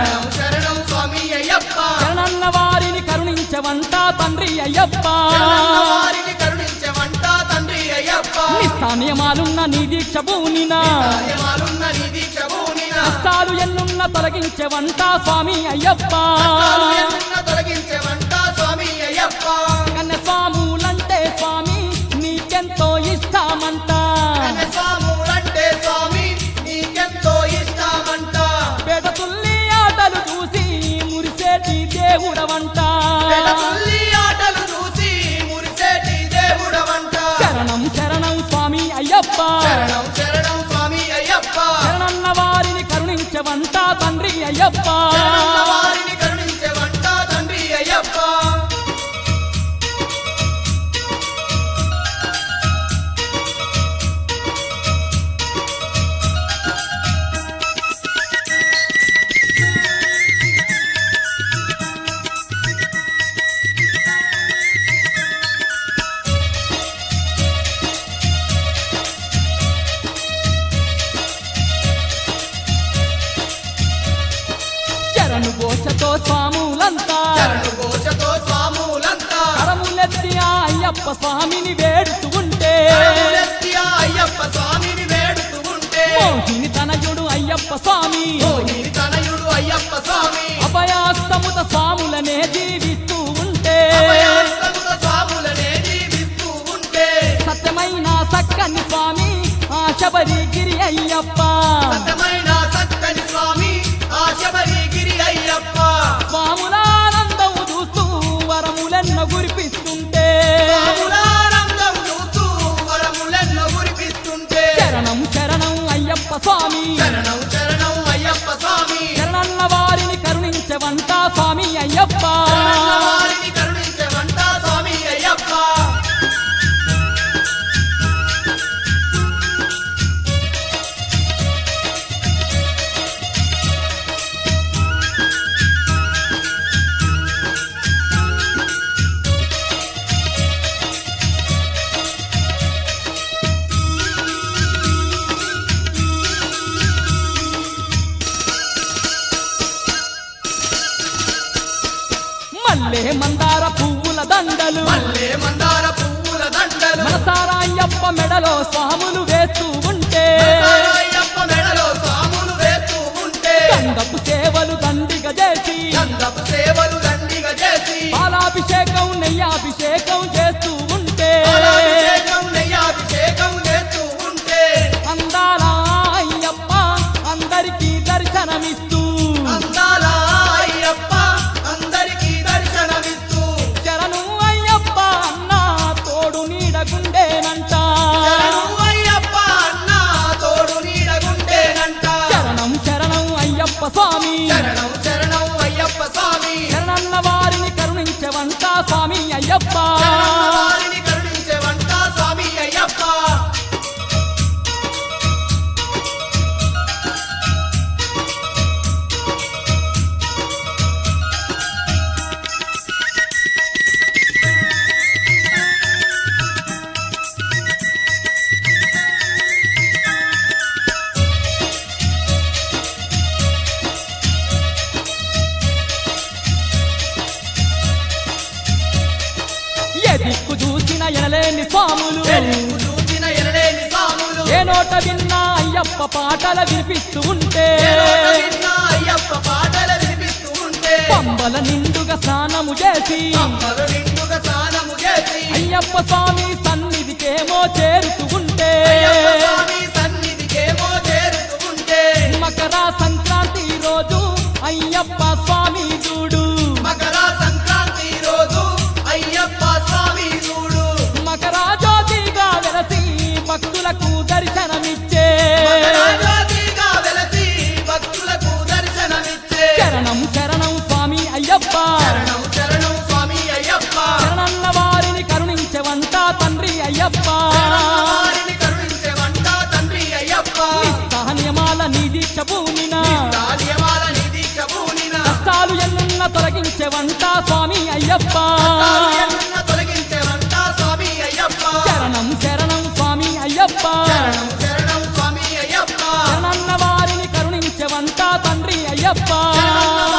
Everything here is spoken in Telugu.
శరణం శరణం స్వామి అయ్యప్ప శరణన్న వారిని కరుణించవంట తండ్రి అయ్యప్ప శరణన్న వారిని కరుణించమంట తండ్రి అయ్యప్ప నిష్ఠా నియమాలున్న నీ దీక్ష భూనినా కార్యమాలున్న నీ దీక్ష భూమిన కష్టాలు ఎన్నున్న తొలగించవంట స్వామి అయ్యప్ప కష్టాలు ఎన్నున్న తొలగించమంట స్వామి అయ్యప్ప కన్య స్వాములంటే స్వామి నీకెంతో ఇష్టమంట కన్య స్వాములంటే స్వామి నీకెంతో ఇష్టమంట పేట తుల్లి ఆటలు చూసి మురిసేటి దేవుడవంట పెదతుల్లి ఆటలు చూసి మురిసేటి దేవుడవంట శరణం శరణం స్వామి అయ్యప్ప శరణం శరణం స్వామి అయ్యప్ప శరణన్న వారిని కరుణించవంట తండ్రి అయ్యప్ప శరణన్న వారిని కరుణించమంట తండ్రి అయ్యప్ప శరణు ఘోషతో స్వాములంతా శరణు ఘోషతో స్వాములంతా కరములెత్తి ఆ అయ్యప్ప స్వామిని వేడుతూ ఉంటే కరములెత్తి ఆ అయ్యప్ప స్వామిని వేడుతూ ఉంటే మోహిని తనయుడు అయ్యప్ప స్వామి మోహిని తనయుడు అయ్యప్ప స్వామి అభయాస్తముత స్వాములనే జీవిస్తూ ఉంటే అభయాస్తముత స్వాములనే జీవిస్తూ ఉంటే సత్యమైన సక్కని స్వామి ఆ శబరిగిరి అయ్యప్ప సత్యమైన సత్తని స్వామి ఆ శబరిగిరి అయ్యప్ప స్వాములానందం చూస్తూ వరములెన్నో గురిపిస్తుంటే స్వాములానందం చూస్తూ వరములెన్నో కురిపిస్తుంటే శరణం శరణం అయ్యప్ప స్వామి శరణం శరణం అయ్యప్ప స్వామి శరణన్న వారిని కరుణించవంట స్వామి అయ్యప్ప శరణన్న వారిని కరుణించమంట స్వామి అయ్యప్ప మల్లె మందార పువ్వుల దండలు మల్లె మందార పువ్వుల దండలు మనసారా అయ్యప్ప మెడలో స్వాములు వేస్తూ ఉంటే అయ్యప్ప మెడలో స్వాములు వేస్తూ ఉంటే గంధపు సేవలు దండిగా చేసి గంధపు సేవలు దండిగా చేసి పాలాభిషేకం నెయ్యాభిషేకం చేస్తూ ఉంటే పాలాభిషేకం నెయ్యాభిషేకం చేస్తూ ఉంటే అందాల అయ్యప్ప అందరికీ దర్శనమిస్తూ అందాల అయ్యప్ప అందరికీ దర్శనమిస్తూ శరణు అయ్యప్ప అన్న తోడు నీడగుండేనంట శరణు అయ్యప్ప అన్న తోడు నీడగుంటేనంట శరణం శరణం అయ్యప్ప స్వామి శరణం శరణం అయ్యప్ప స్వామి శరణన్న వారిని కరుణించవంట స్వామి అయ్యప్ప శరణన్న వారిని కరుణించేవంట స్వామి అయ్యప్ప ఏ దిక్కు చూసిన ఎనలేని స్వాములు వెలుగు చూసిన ఎనలేని స్వాములు ఏ నోట విన్నా అయ్యప్ప పాటల వినిపిస్తూ ఉంటే ఏ నోట విన్నా అయ్యప్ప పాటలు వినిపిస్తూ ఉంటే పంబల నిండుగా స్నానము చేసి అమ్మలు నిండుగా స్నానము చేసి అయ్యప్ప స్వామి సన్నిధికేమో చేరుతూ ఉంటే అయ్యప్ప స్వామి సన్నిధికేమో చేరుతూ ఉంటే మకర సంక్రాంతి రోజు అయ్యప్ప స్వామి చూడు మకర సంక్రాంతి రోజు అయ్యప్ప స్వామి చూడు మకర జ్యోతిగా వెలసి భక్తులకు దర్శనమిచ్చే మకరాజ్యోతిగా వెలసి భక్తులకు దర్శనమిచ్చే శరణం శరణం స్వామి అయ్యప్ప శరణం శరణం స్వామి అయ్యప్ప శరణన్న వారిని కరుణించవంట తండ్రి అయ్యప్ప శరణన్న వారిని కరుణించేవంట తండ్రి అయ్యప్ప నియమాల నీ దీక్ష భూమిన కార్యమాల నిధి కబూనిన కష్టాలు ఎన్నున్న తొలగించవంట స్వామి అయ్యప్ప ఎన్నున్న తొలగించేవంట స్వామి అయ్యప్ప శరణం శరణం స్వామి అయ్యప్ప శరణం శరణం స్వామి అయ్యప్ప శరణన్న వారిని కరుణించవంట తండ్రి అయ్యప్ప అయ్యప్ప